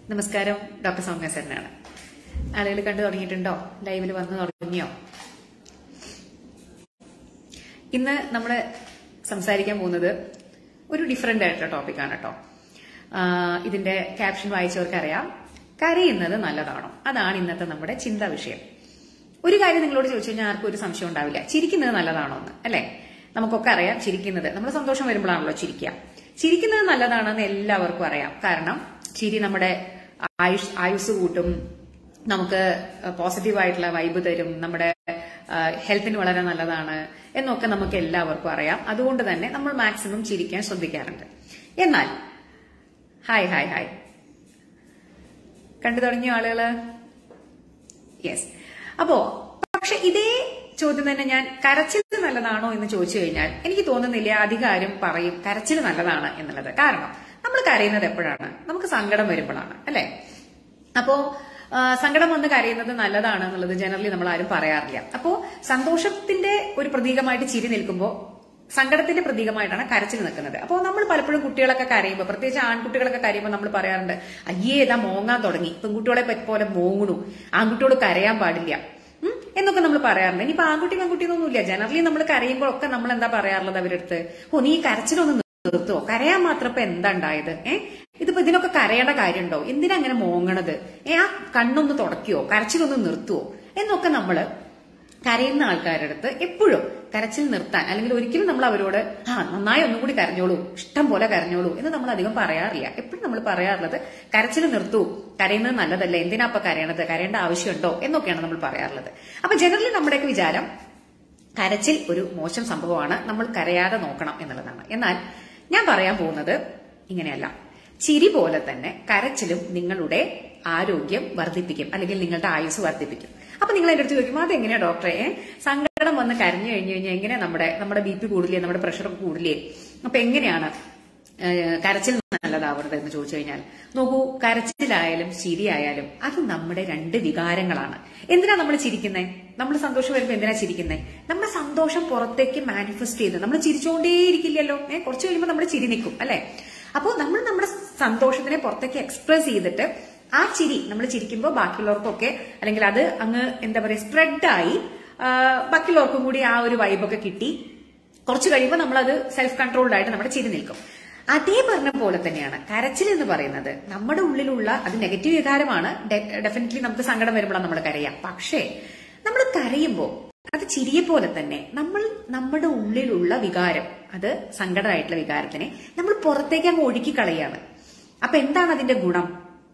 നമസ്കാരം ഡോക്ടർ സൗമ്യ സരനാണ് ആളുകൾ കണ്ടു തുടങ്ങിയിട്ടുണ്ടോ ലൈവിൽ വന്നു തുടങ്ങിയോ ഇന്ന് നമ്മൾ സംസാരിക്കാൻ പോകുന്നത് ഒരു ഡിഫറെന്റ് ആയിട്ടുള്ള ടോപ്പിക്കാണ് കേട്ടോ ആഹ് ഇതിന്റെ ക്യാപ്ഷൻ വായിച്ചവർക്ക് അറിയാം കരയുന്നത് നല്ലതാണോ അതാണ് ഇന്നത്തെ നമ്മുടെ ചിന്താ വിഷയം ഒരു കാര്യം നിങ്ങളോട് ചോദിച്ചു കഴിഞ്ഞാൽ ആർക്കും ഒരു സംശയം ഉണ്ടാവില്ല ചിരിക്കുന്നത് നല്ലതാണോ എന്ന് അല്ലെ നമുക്കൊക്കെ അറിയാം ചിരിക്കുന്നത് നമ്മൾ സന്തോഷം വരുമ്പോഴാണല്ലോ ചിരിക്കുക ചിരിക്കുന്നത് നല്ലതാണെന്ന് എല്ലാവർക്കും അറിയാം കാരണം ചിരി നമ്മുടെ ആയുഷ് ആയുസ് കൂട്ടും നമുക്ക് പോസിറ്റീവ് ആയിട്ടുള്ള വൈബ് തരും നമ്മുടെ ഹെൽത്തിന് വളരെ നല്ലതാണ് എന്നൊക്കെ നമുക്ക് എല്ലാവർക്കും അറിയാം അതുകൊണ്ട് തന്നെ നമ്മൾ മാക്സിമം ചിരിക്കാൻ ശ്രദ്ധിക്കാറുണ്ട് എന്നാൽ ഹായ് ഹായ് ഹായ് കണ്ടു തുടങ്ങിയ ആളുകള് യെസ് അപ്പോ പക്ഷെ ഇതേ ചോദ്യം തന്നെ ഞാൻ കരച്ചിൽ നല്ലതാണോ എന്ന് ചോദിച്ചു കഴിഞ്ഞാൽ എനിക്ക് തോന്നുന്നില്ല അധികാരം പറയും കരച്ചിൽ നല്ലതാണ് എന്നുള്ളത് കാരണം നമ്മൾ കരയുന്നത് എപ്പോഴാണ് നമുക്ക് സങ്കടം വരുമ്പോഴാണ് അല്ലെ അപ്പോ ആ, സങ്കടം വന്ന് കരയുന്നത് നല്ലതാണ് എന്നുള്ളത് ജനറലി നമ്മൾ ആരും പറയാറില്ല അപ്പോ സന്തോഷത്തിന്റെ ഒരു പ്രതീകമായിട്ട് ചിരി നിൽക്കുമ്പോൾ സങ്കടത്തിന്റെ പ്രതീകമായിട്ടാണ് കരച്ചിൽ നിൽക്കുന്നത് അപ്പോൾ നമ്മൾ പലപ്പോഴും കുട്ടികളൊക്കെ കരയുമ്പോൾ പ്രത്യേകിച്ച് ആൺകുട്ടികളൊക്കെ കരയുമ്പോൾ നമ്മൾ പറയാറുണ്ട് അയ്യേ ഇതാ മോങ്ങാൻ തുടങ്ങി പെൺകുട്ടികളെ പറ്റി പോലെ മോങ്ങണു ആൺകുട്ടിയോട് കരയാൻ പാടില്ല ഉം, എന്നൊക്കെ നമ്മൾ പറയാറുണ്ട് ഇനിയിപ്പോ ആൺകുട്ടി പെൺകുട്ടി എന്നൊന്നുമില്ല ജനറലി നമ്മൾ കരയുമ്പോഴൊക്കെ നമ്മൾ എന്താ പറയാറുള്ളത് അവരടുത്ത് ഓ നീ ഈ കരച്ചിലൊന്ന് നിർത്തുവോ കരയാൻ മാത്രം ഇപ്പൊ എന്താ ഉണ്ടായത് ഏ ഇതിപ്പോ ഇതിനൊക്കെ കരയേണ്ട കാര്യമുണ്ടോ എന്തിനാ അങ്ങനെ മോങ്ങണത് ഏ ആ കണ്ണൊന്ന് തുടയ്ക്കുവോ കരച്ചിലൊന്ന് നിർത്തുവോ എന്നൊക്കെ നമ്മള് കരയുന്ന ആൾക്കാരുടെ അടുത്ത് എപ്പോഴും കരച്ചിൽ നിർത്താൻ അല്ലെങ്കിൽ ഒരിക്കലും നമ്മൾ അവരോട് ആ നന്നായി ഒന്നും കൂടി കരഞ്ഞോളൂ ഇഷ്ടം പോലെ കരഞ്ഞോളൂ എന്ന് നമ്മൾ അധികം പറയാറില്ല എപ്പോഴും നമ്മൾ പറയാറുള്ളത് കരച്ചിൽ നിർത്തൂ കരയുന്നത് നല്ലതല്ല എന്തിനാ അപ്പൊ കരയണത് കരയേണ്ട ആവശ്യമുണ്ടോ എന്നൊക്കെയാണ് നമ്മൾ പറയാറുള്ളത് അപ്പൊ ജനറലി നമ്മുടെയൊക്കെ വിചാരം കരച്ചിൽ ഒരു മോശം സംഭവമാണ് നമ്മൾ കരയാതെ നോക്കണം എന്നുള്ളതാണ് എന്നാൽ ഞാൻ പറയാൻ പോകുന്നത് ഇങ്ങനെയല്ല ചിരി പോലെ തന്നെ കരച്ചിലും നിങ്ങളുടെ ആരോഗ്യം വർദ്ധിപ്പിക്കും അല്ലെങ്കിൽ നിങ്ങളുടെ ആയുസ് വർദ്ധിപ്പിക്കും അപ്പൊ നിങ്ങൾ എന്റെ അടുത്ത് ചോദിക്കും അതെങ്ങനെയാ ഡോക്ടറെ ഏ? സങ്കടം വന്ന് കരഞ്ഞു കഴിഞ്ഞു കഴിഞ്ഞാൽ എങ്ങനെയാ നമ്മുടെ നമ്മുടെ ബി പി കൂടില്ലേ നമ്മുടെ പ്രഷർ കൂടില്ലേ അപ്പൊ എങ്ങനെയാണ് ഏഹ് കരച്ചിൽ നല്ലതാവരുത് എന്ന് ചോദിച്ചു കഴിഞ്ഞാൽ നോക്കൂ കരച്ചിലായാലും ചിരിയായാലും അത് നമ്മുടെ രണ്ട് വികാരങ്ങളാണ് എന്തിനാ നമ്മൾ ചിരിക്കുന്നത് നമ്മൾ സന്തോഷം വരുമ്പോൾ എന്തിനാ ചിരിക്കുന്നത് നമ്മുടെ സന്തോഷം പുറത്തേക്ക് മാനിഫെസ്റ്റ് ചെയ്ത് നമ്മൾ ചിരിച്ചുകൊണ്ടേയിരിക്കില്ലല്ലോ ഏഹ് കുറച്ച് കഴിയുമ്പോൾ നമ്മുടെ ചിരി നിൽക്കും അല്ലെ അപ്പോൾ നമ്മൾ നമ്മുടെ സന്തോഷത്തിനെ പുറത്തേക്ക് എക്സ്പ്രസ് ചെയ്തിട്ട് ആ ചിരി നമ്മൾ ചിരിക്കുമ്പോൾ ബാക്കിയുള്ളവർക്കൊക്കെ അല്ലെങ്കിൽ അത് അങ്ങ് എന്താ പറയുക സ്പ്രെഡായി ബാക്കിയുള്ളവർക്കും കൂടി ആ ഒരു വൈബൊക്കെ കിട്ടി കുറച്ച് കഴിയുമ്പോൾ നമ്മളത് സെൽഫ് കൺട്രോൾഡ് ആയിട്ട് നമ്മുടെ ചിരി നിൽക്കും അതേ പറഞ്ഞ പോലെ തന്നെയാണ് കരച്ചിൽ എന്ന് പറയുന്നത് നമ്മുടെ ഉള്ളിലുള്ള അത് നെഗറ്റീവ് വികാരമാണ് ഡെഫിനറ്റ്ലി നമുക്ക് സങ്കടം വരുമ്പോഴാണ് നമ്മൾ കരയാം പക്ഷേ നമ്മൾ കരയുമ്പോൾ അത് ചിരിയെ പോലെ തന്നെ നമ്മൾ നമ്മുടെ ഉള്ളിലുള്ള വികാരം അത് സങ്കടമായിട്ടുള്ള വികാരത്തിനെ നമ്മൾ പുറത്തേക്ക് അങ്ങ് ഒഴുക്കി കളയാണ് അപ്പൊ എന്താണ് അതിന്റെ ഗുണം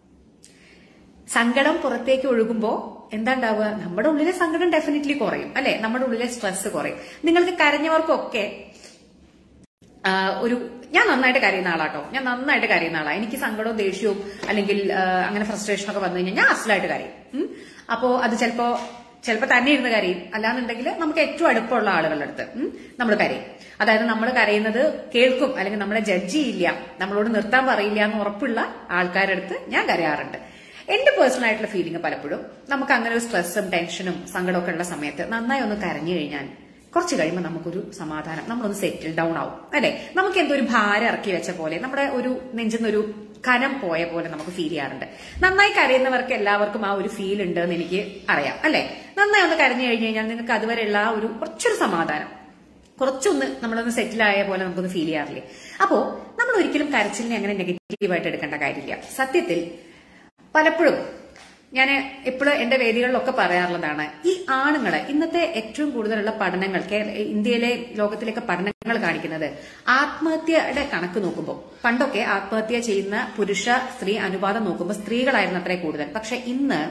സങ്കടം പുറത്തേക്ക് ഒഴുകുമ്പോൾ എന്താ ഉണ്ടാവുക നമ്മുടെ ഉള്ളിലെ സങ്കടം ഡെഫിനറ്റ്ലി കുറയും അല്ലെ നമ്മുടെ ഉള്ളിലെ സ്ട്രെസ് കുറയും നിങ്ങൾക്ക് കരഞ്ഞവർക്കൊക്കെ ആ, ഒരു ഞാൻ നന്നായിട്ട് കരയുന്ന ആളാട്ടോ ഞാൻ നന്നായിട്ട് കരയുന്ന ആളാ എനിക്ക് സങ്കടവും ദേഷ്യവും അല്ലെങ്കിൽ ആ, അങ്ങനെ ഫ്രസ്ട്രേഷൻ ഒക്കെ വന്നു കഴിഞ്ഞാൽ ഞാൻ അസലായിട്ട് കരയും ഉം. അപ്പോ അത് ചിലപ്പോ ചിലപ്പോ തന്നെ ഇരുന്ന് കരയും അല്ലാന്നുണ്ടെങ്കിൽ നമുക്ക് ഏറ്റവും അടുപ്പമുള്ള ആളുകളുടെ അടുത്ത് നമ്മൾ കരയും അതായത് നമ്മൾ കരയുന്നത് കേൾക്കും അല്ലെങ്കിൽ നമ്മളെ ജഡ്ജ് ചെയ്യില്ല നമ്മളോട് നിർത്താൻ പറയില്ല എന്ന് ഉറപ്പുള്ള ആൾക്കാരുടെ അടുത്ത് ഞാൻ കരയാറുണ്ട് എന്റെ പേഴ്സണൽ ആയിട്ടുള്ള ഫീലിംഗ് പലപ്പോഴും നമുക്ക് അങ്ങനെ ഒരു സ്ട്രെസ്സും ടെൻഷനും സങ്കടമൊക്കെ ഉള്ള സമയത്ത് നന്നായി ഒന്ന് കരഞ്ഞു കഴിഞ്ഞാൽ കുറച്ച് കഴിയുമ്പോൾ നമുക്കൊരു സമാധാനം നമ്മളൊന്ന് സെറ്റിൽ ഡൗൺ ആവും അല്ലെ നമുക്ക് എന്തോ ഒരു ഭാരം ഇറക്കി വെച്ച പോലെ നമ്മുടെ ഒരു നെഞ്ചിൽ നിന്നൊരു കനം പോയ പോലെ നമുക്ക് ഫീൽ ചെയ്യാറുണ്ട് നന്നായി കരയുന്നവർക്ക് എല്ലാവർക്കും ആ ഒരു ഫീൽ ഉണ്ട് എന്ന് എനിക്ക് അറിയാം അല്ലെ നന്നായി ഒന്ന് കരഞ്ഞു കഴിഞ്ഞു കഴിഞ്ഞാൽ നിങ്ങൾക്ക് അതുവരെയുള്ള ആ ഒരു കുറച്ചൊരു സമാധാനം കുറച്ചൊന്ന് നമ്മളൊന്ന് സെറ്റിൽ ആയ പോലെ നമുക്കൊന്ന് ഫീൽ ചെയ്യാറില്ലേ അപ്പോ നമ്മൾ ഒരിക്കലും കരച്ചിലിനെ അങ്ങനെ നെഗറ്റീവായിട്ട് എടുക്കേണ്ട കാര്യമില്ല സത്യത്തിൽ പലപ്പോഴും ഞാൻ എപ്പോഴും എന്റെ വേദികളിലൊക്കെ പറയാറുള്ളതാണ് ഈ ആണുങ്ങളെ ഇന്നത്തെ ഏറ്റവും കൂടുതലുള്ള പഠനങ്ങൾ കേര- ഇന്ത്യയിലെ ലോകത്തിലേക്ക് പഠനങ്ങൾ കാണിക്കുന്നത് ആത്മഹത്യയുടെ കണക്ക് നോക്കുമ്പോൾ പണ്ടൊക്കെ ആത്മഹത്യ ചെയ്യുന്ന പുരുഷ സ്ത്രീ അനുപാതം നോക്കുമ്പോൾ സ്ത്രീകളായിരുന്നു അത്രേ കൂടുതൽ പക്ഷെ ഇന്ന്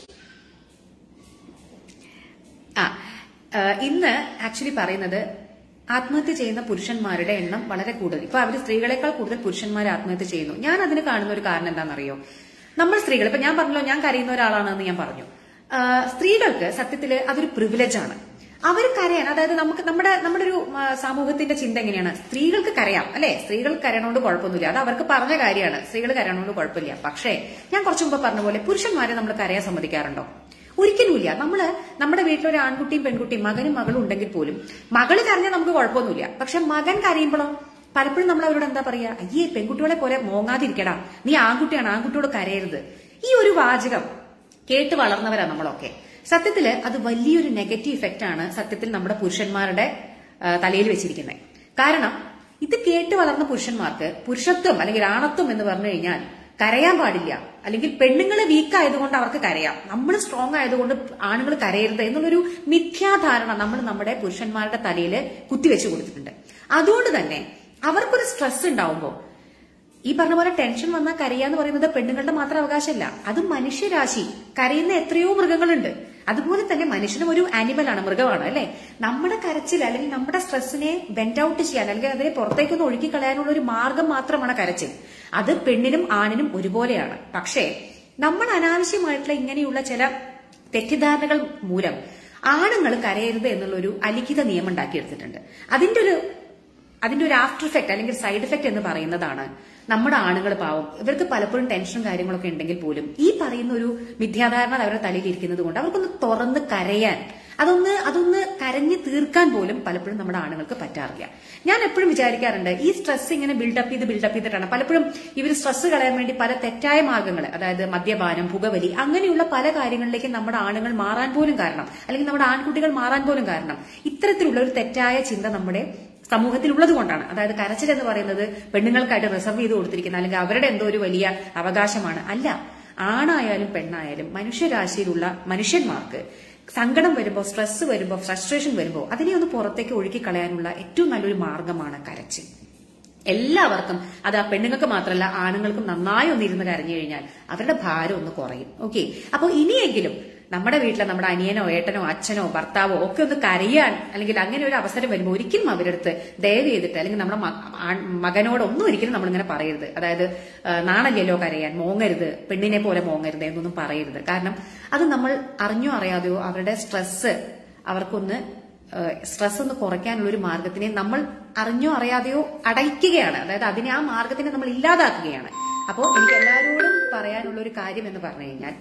ആ ആ, ഇന്ന് ആക്ച്വലി പറയുന്നത് ആത്മഹത്യ ചെയ്യുന്ന പുരുഷന്മാരുടെ എണ്ണം വളരെ കൂടുതൽ ഇപ്പൊ അവർ സ്ത്രീകളെക്കാൾ കൂടുതൽ പുരുഷന്മാർ ആത്മഹത്യ ചെയ്യുന്നു ഞാൻ അതിന് കാണുന്ന ഒരു കാരണം എന്താണെന്നറിയോ നമ്മൾ സ്ത്രീകൾ ഇപ്പൊ ഞാൻ പറഞ്ഞല്ലോ ഞാൻ കരയുന്ന ഒരാളാണെന്ന് ഞാൻ പറഞ്ഞു ആ, സ്ത്രീകൾക്ക് സത്യത്തില് അതൊരു പ്രിവിലേജ് ആണ് അവർ കരയാൻ അതായത് നമുക്ക് നമ്മുടെ നമ്മുടെ ഒരു ആ, സമൂഹത്തിന്റെ ചിന്ത എങ്ങനെയാണ് സ്ത്രീകൾക്ക് കരയാം അല്ലെ സ്ത്രീകൾ കരയണോണ്ട് കുഴപ്പമൊന്നുമില്ല അത് അവർക്ക് പറഞ്ഞ കാര്യമാണ് സ്ത്രീകൾ കരയണോണ്ട് കുഴപ്പമില്ല പക്ഷേ ഞാൻ കുറച്ചു മുമ്പ് പറഞ്ഞ പോലെ പുരുഷന്മാരെ നമ്മൾ കരയാൻ സമ്മതിക്കാറുണ്ടോ ഒരിക്കലുമില്ല നമ്മള് നമ്മുടെ വീട്ടിലൊരു ആൺകുട്ടിയും പെൺകുട്ടിയും മകനും മകളും ഉണ്ടെങ്കിൽ പോലും മകള് കരഞ്ഞാൽ നമുക്ക് കുഴപ്പമൊന്നുമില്ല പക്ഷെ മകൻ കരയുമ്പോഴോ പലപ്പോഴും നമ്മൾ അവരോട് എന്താ പറയാ അയ്യേ പെൺകുട്ടികളെ പോലെ മോങ്ങാതിരിക്കടാ നീ ആൺകുട്ടിയാണ് ആൺകുട്ടിയോട് കരയരുത് ഈ ഒരു വാചകം കേട്ട് വളർന്നവരാ നമ്മളൊക്കെ സത്യത്തില് അത് വലിയൊരു നെഗറ്റീവ് ഇഫക്റ്റ് ആണ് സത്യത്തിൽ നമ്മുടെ പുരുഷന്മാരുടെ ആ, തലയിൽ വെച്ചിരിക്കുന്നത് കാരണം ഇത് കേട്ട് വളർന്ന പുരുഷന്മാർക്ക് പുരുഷത്വം അല്ലെങ്കിൽ ആണത്വം എന്ന് പറഞ്ഞു കഴിഞ്ഞാൽ കരയാൻ പാടില്ല അല്ലെങ്കിൽ പെണ്ണുങ്ങൾ വീക്ക് ആയതുകൊണ്ട് അവർക്ക് കരയാം നമ്മൾ സ്ട്രോങ് ആയതുകൊണ്ട് ആണുങ്ങൾ കരയരുത് എന്നുള്ളൊരു മിഥ്യാധാരണ നമ്മൾ നമ്മുടെ പുരുഷന്മാരുടെ തലയിൽ കുത്തിവെച്ചു കൊടുത്തിട്ടുണ്ട് അതുകൊണ്ട് തന്നെ അവർക്കൊരു സ്ട്രെസ് ഉണ്ടാവുമ്പോൾ ഈ പറഞ്ഞ പോലെ ടെൻഷൻ വന്നാൽ കരയാന്ന് പറയുന്നത് പെണ്ണുങ്ങളുടെ മാത്രം അവകാശമല്ല അത് മനുഷ്യരാശി കരയുന്ന എത്രയോ മൃഗങ്ങളുണ്ട് അതുപോലെ തന്നെ മനുഷ്യനും ഒരു ആനിമലാണ് മൃഗമാണ് അല്ലെ നമ്മുടെ കരച്ചിൽ അല്ലെങ്കിൽ നമ്മുടെ സ്ട്രെസ്സിനെ ബെൻഡ് ഔട്ട് ചെയ്യാൻ അല്ലെങ്കിൽ അതിനെ പുറത്തേക്കൊന്ന് ഒഴുക്കി കളയാനുള്ള ഒരു മാർഗം മാത്രമാണ് കരച്ചിൽ അത് പെണ്ണിനും ആണിനും ഒരുപോലെയാണ് പക്ഷേ നമ്മൾ അനാവശ്യമായിട്ടുള്ള ഇങ്ങനെയുള്ള ചില തെറ്റിദ്ധാരണകൾ മൂലം ആണുങ്ങൾ കരയരുത് എന്നുള്ളൊരു അലിഖിത നിയമം ഉണ്ടാക്കിയെടുത്തിട്ടുണ്ട് അതിന്റെ ഒരു അതിന്റെ ഒരു ആഫ്റ്റർ എഫക്ട് അല്ലെങ്കിൽ സൈഡ് എഫക്ട് എന്ന് പറയുന്നതാണ് നമ്മുടെ ആണുങ്ങൾ പാവം ഇവർക്ക് പലപ്പോഴും ടെൻഷനും കാര്യങ്ങളൊക്കെ ഉണ്ടെങ്കിൽ പോലും ഈ പറയുന്ന ഒരു മിഥ്യാധാരണ അവരുടെ തലയിൽ ഇരിക്കുന്നത് കൊണ്ട് അവർക്കൊന്ന് തുറന്ന് കരയാൻ അതൊന്ന് അതൊന്ന് കരഞ്ഞു തീർക്കാൻ പോലും പലപ്പോഴും നമ്മുടെ ആണുങ്ങൾക്ക് പറ്റാറില്ല ഞാൻ എപ്പോഴും വിചാരിക്കാറുണ്ട് ഈ സ്ട്രെസ് ഇങ്ങനെ ബിൽഡപ്പ് ചെയ്ത് ബിൽഡപ്പ് ചെയ്തിട്ടാണ് പലപ്പോഴും ഇവർ സ്ട്രെസ് കളയാൻ വേണ്ടി പല തെറ്റായ മാർഗങ്ങൾ അതായത് മദ്യപാനം പുകവലി അങ്ങനെയുള്ള പല കാര്യങ്ങളിലേക്ക് നമ്മുടെ ആണുങ്ങൾ മാറാൻ പോലും കാരണം അല്ലെങ്കിൽ നമ്മുടെ ആൺകുട്ടികൾ മാറാൻ പോലും കാരണം ഇത്തരത്തിലുള്ള ഒരു തെറ്റായ ചിന്ത നമ്മുടെ സമൂഹത്തിൽ ഉള്ളത് കൊണ്ടാണ് അതായത് കരച്ചിൽ എന്ന് പറയുന്നത് പെണ്ണുങ്ങൾക്കായിട്ട് റിസർവ് ചെയ്ത് കൊടുത്തിരിക്കുന്ന അല്ലെങ്കിൽ അവരുടെ എന്തോ ഒരു വലിയ അവകാശമാണ് അല്ല ആണായാലും പെണ്ണായാലും മനുഷ്യരാശിയിലുള്ള മനുഷ്യന്മാർക്ക് സങ്കടം വരുമ്പോൾ സ്ട്രെസ് വരുമ്പോൾ ഫ്രസ്ട്രേഷൻ വരുമ്പോൾ അതിനെ ഒന്ന് പുറത്തേക്ക് ഒഴുക്കി കളയാനുള്ള ഏറ്റവും നല്ലൊരു മാർഗമാണ് കരച്ചിൽ എല്ലാവർക്കും അത് ആ പെണ്ണുങ്ങൾക്ക് മാത്രമല്ല ആണുങ്ങൾക്കും നന്നായി ഒന്ന് ഇരുന്ന് കരഞ്ഞു കഴിഞ്ഞാൽ അവരുടെ ഭാരം ഒന്ന് കുറയും ഓക്കെ അപ്പോൾ ഇനിയെങ്കിലും നമ്മുടെ വീട്ടിലെ നമ്മുടെ അനിയനോ ഏട്ടനോ അച്ഛനോ ഭർത്താവോ ഒക്കെ ഒന്ന് കരയാൻ അല്ലെങ്കിൽ അങ്ങനെ ഒരു അവസരം വരുമ്പോൾ ഒരിക്കലും അവരുടെ അടുത്ത് ദയവ് ചെയ്തിട്ട് അല്ലെങ്കിൽ നമ്മുടെ മ- ആൺ- മകനോട് ഒന്നും ഒരിക്കലും നമ്മളിങ്ങനെ പറയരുത് അതായത് ആ, നാണല്ലല്ലോ കരയാൻ മോങ്ങരുത് പെണ്ണിനെ പോലെ മോങ്ങരുത് എന്നൊന്നും പറയരുത് കാരണം അത് നമ്മൾ അറിഞ്ഞോ അറിയാതെയോ അവരുടെ സ്ട്രെസ് അവർക്കൊന്ന് സ്ട്രെസ് ഒന്ന് കുറയ്ക്കാനുള്ള ഒരു മാർഗത്തിനെ നമ്മൾ അറിഞ്ഞോ അറിയാതെയോ അടയ്ക്കുകയാണ് അതായത് അതിനെ ആ മാർഗത്തിനെ നമ്മൾ ഇല്ലാതാക്കുകയാണ് അപ്പോൾ എനിക്ക് എല്ലാവരോടും പറയാനുള്ള ഒരു കാര്യം എന്ന് പറഞ്ഞു കഴിഞ്ഞാൽ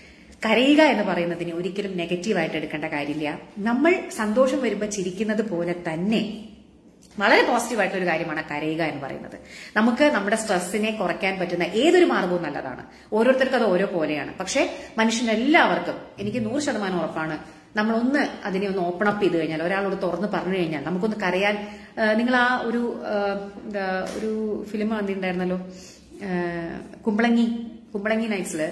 കരയുക എന്ന് പറയുന്നതിന് ഒരിക്കലും നെഗറ്റീവായിട്ട് എടുക്കേണ്ട കാര്യമില്ല നമ്മൾ സന്തോഷം വരുമ്പോൾ ചിരിക്കുന്നത് പോലെ തന്നെ വളരെ പോസിറ്റീവായിട്ടുള്ള ഒരു കാര്യമാണ് കരയുക എന്ന് പറയുന്നത് നമുക്ക് നമ്മുടെ സ്ട്രെസ്സിനെ കുറയ്ക്കാൻ പറ്റുന്ന ഏതൊരു മാർഗവും നല്ലതാണ് ഓരോരുത്തർക്കും അത് ഓരോ പോലെയാണ് പക്ഷേ മനുഷ്യനെല്ലാവർക്കും എനിക്ക് നൂറ് ശതമാനം ഉറപ്പാണ് നമ്മളൊന്ന് അതിനെ ഒന്ന് ഓപ്പൺ അപ്പ് ചെയ്ത് കഴിഞ്ഞാൽ ഒരാളോട് തുറന്ന് പറഞ്ഞു കഴിഞ്ഞാൽ നമുക്കൊന്ന് കരയാൻ ആ, നിങ്ങൾ ആ ഒരു ആ, എന്താ, ഒരു ഫിലിം വന്നിട്ടുണ്ടായിരുന്നല്ലോ ആ, കുമ്പളങ്ങി കുമ്പളങ്ങി നൈറ്റ്സില്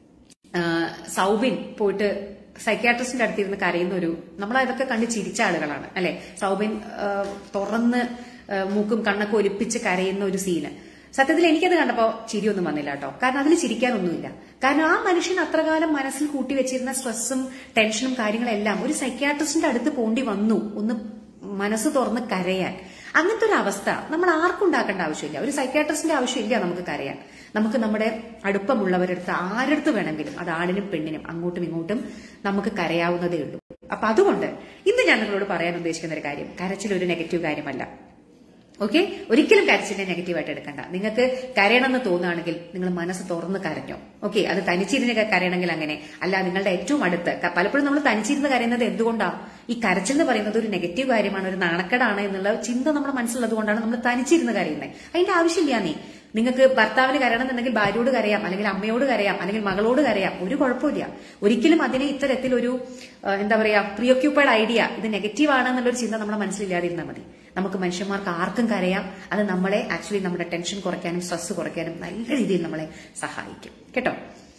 ആഹ് സൗബിൻ പോയിട്ട് സൈക്യാട്രിസ്റ്റിന്റെ അടുത്തിരുന്ന് കരയുന്ന ഒരു നമ്മൾ അതൊക്കെ കണ്ട് ചിരിച്ച ആളുകളാണ് അല്ലെ സൗബിൻ ആഹ് തുറന്ന് ആഹ് മൂക്കും കണ്ണൊക്കെ ഒലിപ്പിച്ച് കരയുന്ന ഒരു സീന് സത്യത്തിൽ എനിക്കത് കണ്ടപ്പോ ചിരിയൊന്നും വന്നില്ല കേട്ടോ കാരണം അതിൽ ചിരിക്കാനൊന്നുമില്ല കാരണം ആ മനുഷ്യൻ അത്രകാലം മനസ്സിൽ കൂട്ടി വെച്ചിരുന്ന സ്ട്രെസ്സും ടെൻഷനും കാര്യങ്ങളെല്ലാം ഒരു സൈക്യാട്രിസ്റ്റിന്റെ അടുത്ത് പോണ്ടി വന്നു ഒന്ന് മനസ്സ് തുറന്ന് കരയാൻ അങ്ങനത്തെ ഒരു അവസ്ഥ നമ്മൾ ആർക്കും ഉണ്ടാക്കേണ്ട ആവശ്യമില്ല ഒരു സൈക്യാട്രിസ്റ്റിന്റെ ആവശ്യമില്ല നമുക്ക് കരയാൻ നമുക്ക് നമ്മുടെ അടുപ്പമുള്ളവരടുത്ത് ആരടുത്ത് വേണമെങ്കിലും അത് ആണിനും പെണ്ണിനും അങ്ങോട്ടും ഇങ്ങോട്ടും നമുക്ക് കരയാവുന്നതേ ഉള്ളൂ അപ്പൊ അതുകൊണ്ട് ഇന്ന് ഞാൻ നിങ്ങളോട് പറയാൻ ഉദ്ദേശിക്കുന്ന ഒരു കാര്യം കരച്ചിൽ ഒരു നെഗറ്റീവ് കാര്യമല്ല ഓക്കെ ഒരിക്കലും കരച്ചിലിനെ നെഗറ്റീവായിട്ട് എടുക്കണ്ട നിങ്ങൾക്ക് കരയണമെന്ന് തോന്നുകയാണെങ്കിൽ നിങ്ങൾ മനസ്സ് തുറന്ന് കരഞ്ഞോ ഓക്കെ അത് തനിച്ചിരുന്ന് കരയണമെങ്കിൽ അങ്ങനെ അല്ല നിങ്ങളുടെ ഏറ്റവും അടുത്ത് ക- പലപ്പോഴും നമ്മൾ തനിച്ചിരുന്ന് കരയുന്നത് എന്തുകൊണ്ടാ ഈ കരച്ചിൽ എന്ന് പറയുന്നത് ഒരു നെഗറ്റീവ് കാര്യമാണ് ഒരു നാണക്കേടാണ് എന്നുള്ള ചിന്ത നമ്മുടെ മനസ്സിലുള്ളത് കൊണ്ടാണ് നമ്മൾ തനിച്ചിരുന്ന് കരയുന്നത് അതിന്റെ ആവശ്യമില്ല നീ നിങ്ങൾക്ക് ഭർത്താവിന് കരയണമെന്നുണ്ടെങ്കിൽ ഭാര്യയോട് കരയാം അല്ലെങ്കിൽ അമ്മയോട് കരയാം അല്ലെങ്കിൽ മകളോട് കരയാം ഒരു കുഴപ്പമില്ല ഒരിക്കലും അതിനെ ഇത്തരത്തിലൊരു ആ, എന്താ പറയാ പ്രിയോക്യൂപ്പൈഡ് ഐഡിയ ഇത് നെഗറ്റീവ് ആണ് എന്നുള്ളൊരു ചിന്ത നമ്മുടെ മനസ്സിലില്ലാതിരുന്നാൽ മതി നമുക്ക് മനുഷ്യന്മാർക്ക് ആർക്കും കരയാം അത് നമ്മളെ ആക്ച്വലി നമ്മുടെ ടെൻഷൻ കുറയ്ക്കാനും സ്ട്രെസ് കുറയ്ക്കാനും നല്ല രീതിയിൽ നമ്മളെ സഹായിക്കും കേട്ടോ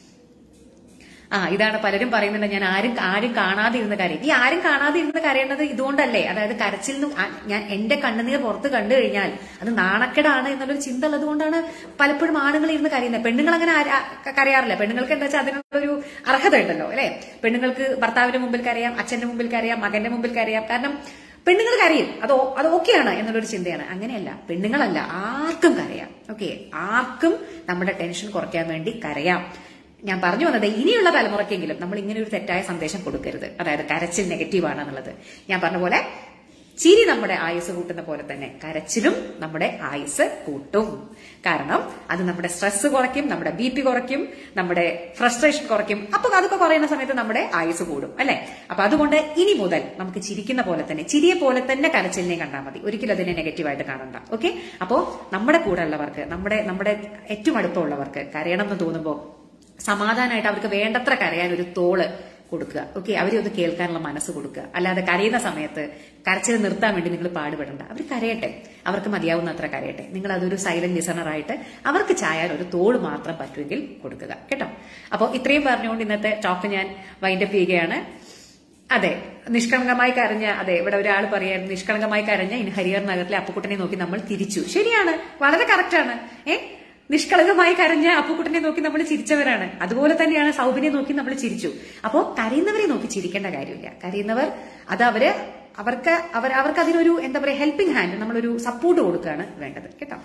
ആ ഇതാണ് പലരും പറയുന്നുണ്ട് ഞാൻ ആരും ആരും കാണാതെ ഇരുന്ന കാര്യം ഈ ആരും കാണാതെ ഇരുന്ന് കരയേണ്ടത് ഇതുകൊണ്ടല്ലേ അതായത് കരച്ചിൽ നിന്ന് ആ- ഞാൻ എന്റെ കണ്ണുനീർ പുറത്ത് കണ്ടു കഴിഞ്ഞാൽ അത് നാണക്കേടാണ് എന്നുള്ളൊരു ചിന്ത ഉള്ളത് കൊണ്ടാണ് പലപ്പോഴും ആണുങ്ങൾ ഇരുന്ന് കരയുന്നത് പെണ്ണുങ്ങൾ അങ്ങനെ ആര- ആ- കരയാറില്ല പെണ്ണുങ്ങൾക്ക് എന്താ വെച്ചാൽ അതിനുള്ളൊരു അർഹത ഉണ്ടല്ലോ അല്ലെ പെണ്ണുങ്ങൾക്ക് ഭർത്താവിന്റെ മുമ്പിൽ കരയാം അച്ഛന്റെ മുമ്പിൽ കരയാം മകന്റെ മുമ്പിൽ കരയാം കാരണം പെണ്ണുങ്ങൾ കരയും അത് ഓ- അത് ഓക്കെയാണ് എന്നുള്ളൊരു ചിന്തയാണ് അങ്ങനെയല്ല പെണ്ണുങ്ങളല്ല ആർക്കും കരയാം ഓക്കെ ആർക്കും നമ്മുടെ ടെൻഷൻ കുറയ്ക്കാൻ വേണ്ടി കരയാം ഞാൻ പറഞ്ഞു വന്നത് ഇനിയുള്ള തലമുറയ്ക്കെങ്കിലും നമ്മൾ ഇങ്ങനെ ഒരു തെറ്റായ സന്ദേശം കൊടുക്കരുത് അതായത് കരച്ചിൽ നെഗറ്റീവ് ആണ് എന്നുള്ളത് ഞാൻ പറഞ്ഞ പോലെ ചിരി നമ്മുടെ ആയുസ് കൂട്ടുന്ന പോലെ തന്നെ കരച്ചിലും നമ്മുടെ ആയുസ് കൂട്ടും കാരണം അത് നമ്മുടെ സ്ട്രെസ് കുറയ്ക്കും നമ്മുടെ ബി പി കുറയ്ക്കും നമ്മുടെ ഫ്രസ്ട്രേഷൻ കുറയ്ക്കും അപ്പൊ അതൊക്കെ കുറയുന്ന സമയത്ത് നമ്മുടെ ആയുസ് കൂടും അല്ലെ അപ്പൊ അതുകൊണ്ട് ഇനി മുതൽ നമുക്ക് ചിരിക്കുന്ന പോലെ തന്നെ ചിരിയെ പോലെ തന്നെ കരച്ചിലിനെ കണ്ടാൽ മതി ഒരിക്കലും അതിനെ നെഗറ്റീവായിട്ട് കാണണ്ട ഓക്കെ അപ്പോ നമ്മുടെ കൂടെ ഉള്ളവർക്ക് നമ്മുടെ നമ്മുടെ ഏറ്റവും അടുപ്പമുള്ളവർക്ക് കരയണം എന്ന് തോന്നുമ്പോൾ സമാധാനമായിട്ട് അവർക്ക് വേണ്ടത്ര കരയാൻ ഒരു തോള് കൊടുക്കുക ഓക്കെ അവരെ ഒന്ന് കേൾക്കാനുള്ള മനസ്സ് കൊടുക്കുക അല്ലാതെ കരയുന്ന സമയത്ത് കരച്ചിൽ നിർത്താൻ വേണ്ടി നിങ്ങൾ പാടുപെടണ്ട അവർ കരയട്ടെ അവർക്ക് മതിയാവുന്ന അത്ര കരയട്ടെ നിങ്ങൾ അതൊരു സൈലന്റ് ലിസണർ ആയിട്ട് അവർക്ക് ചായാൽ ഒരു തോള് മാത്രം പറ്റുമെങ്കിൽ കൊടുക്കുക കേട്ടോ അപ്പോൾ ഇത്രയും പറഞ്ഞുകൊണ്ട് ഇന്നത്തെ ടോക്ക് ഞാൻ വൈൻഡപ്പ് ചെയ്യുകയാണ് അതെ നിഷ്കളങ്കമായി കരഞ്ഞ അതെ ഇവിടെ ഒരാൾ പറയായിരുന്നു നിഷ്കളങ്കമായി കരഞ്ഞ ഇനി ഹരിഹർ നഗറിലെ അപ്പുക്കുട്ടനെ നോക്കി നമ്മൾ തിരിച്ചു ശരിയാണ് വളരെ കറക്റ്റാണ് ഏ നിഷ്കളങ്കമായി കരഞ്ഞ അപ്പുക്കുട്ടനെ നോക്കി നമ്മൾ ചിരിച്ചവരാണ് അതുപോലെ തന്നെയാണ് സൗബിനെ നോക്കി നമ്മൾ ചിരിച്ചു അപ്പോ കരയുന്നവരെ നോക്കി ചിരിക്കേണ്ട കാര്യമില്ല കരയുന്നവർ അത് അവര് അവർക്ക് അവർ അവർക്ക് അതിനൊരു എന്താ പറയാ ഹെൽപ്പിംഗ് ഹാൻഡ് നമ്മളൊരു സപ്പോർട്ട് കൊടുക്കുകയാണ് വേണ്ടത് കേട്ടോ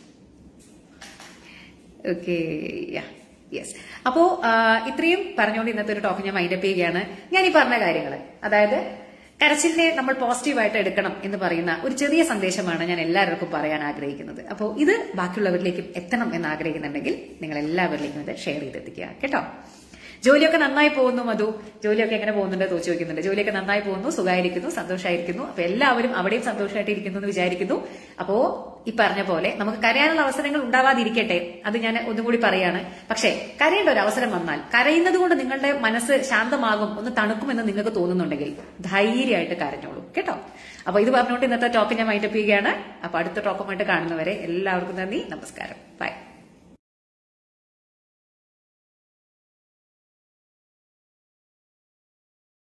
ഓക്കെ യെസ് അപ്പോ ആ, ഇത്രയും പറഞ്ഞുകൊണ്ട് ഇന്നത്തെ ഒരു ടോക്ക് ഞാൻ മൈൻഡപ്പ് ചെയ്യുകയാണ് ഞാൻ ഈ പറഞ്ഞ കാര്യങ്ങൾ അതായത് കരച്ചിലിനെ നമ്മൾ പോസിറ്റീവായിട്ട് എടുക്കണം എന്ന് പറയുന്ന ഒരു ചെറിയ സന്ദേശമാണ് ഞാൻ എല്ലാവർക്കും പറയാൻ ആഗ്രഹിക്കുന്നത് അപ്പോൾ ഇത് ബാക്കിയുള്ളവരിലേക്കും എത്തണം എന്ന് ആഗ്രഹിക്കുന്നുണ്ടെങ്കിൽ നിങ്ങൾ എല്ലാവരിലേക്കും ഇത് ഷെയർ ചെയ്തെത്തിക്കുക കേട്ടോ ജോലിയൊക്കെ നന്നായി പോകുന്നു മധു ജോലിയൊക്കെ എങ്ങനെ പോകുന്നുണ്ട് തോച്ചു ചോദിക്കുന്നുണ്ട് ജോലിയൊക്കെ നന്നായി പോകുന്നു സുഖമായിരിക്കുന്നു സന്തോഷമായിരിക്കുന്നു അപ്പൊ എല്ലാവരും അവിടെയും സന്തോഷമായിട്ട് ഇരിക്കുന്നു എന്ന് വിചാരിക്കുന്നു അപ്പോ ഈ പറഞ്ഞ പോലെ നമുക്ക് കരയാനുള്ള അവസരങ്ങൾ ഉണ്ടാവാതിരിക്കട്ടെ അത് ഞാൻ ഒന്നും കൂടി പറയാണ് പക്ഷേ കരയേണ്ട ഒരു അവസരം വന്നാൽ കരയുന്നത് കൊണ്ട് നിങ്ങളുടെ മനസ്സ് ശാന്തമാകും ഒന്ന് തണുക്കുമെന്ന് നിങ്ങൾക്ക് തോന്നുന്നുണ്ടെങ്കിൽ ധൈര്യമായിട്ട് കരഞ്ഞോളൂ കേട്ടോ അപ്പൊ ഇത് പറഞ്ഞുകൊണ്ട് ഇന്നത്തെ ടോക്ക് ഞാൻ മൈൻഡപ്പ് ചെയ്യുകയാണ് അപ്പൊ അടുത്ത ടോക്കുമായിട്ട് കാണുന്നവരെ എല്ലാവർക്കും നന്ദി നമസ്കാരം ബൈ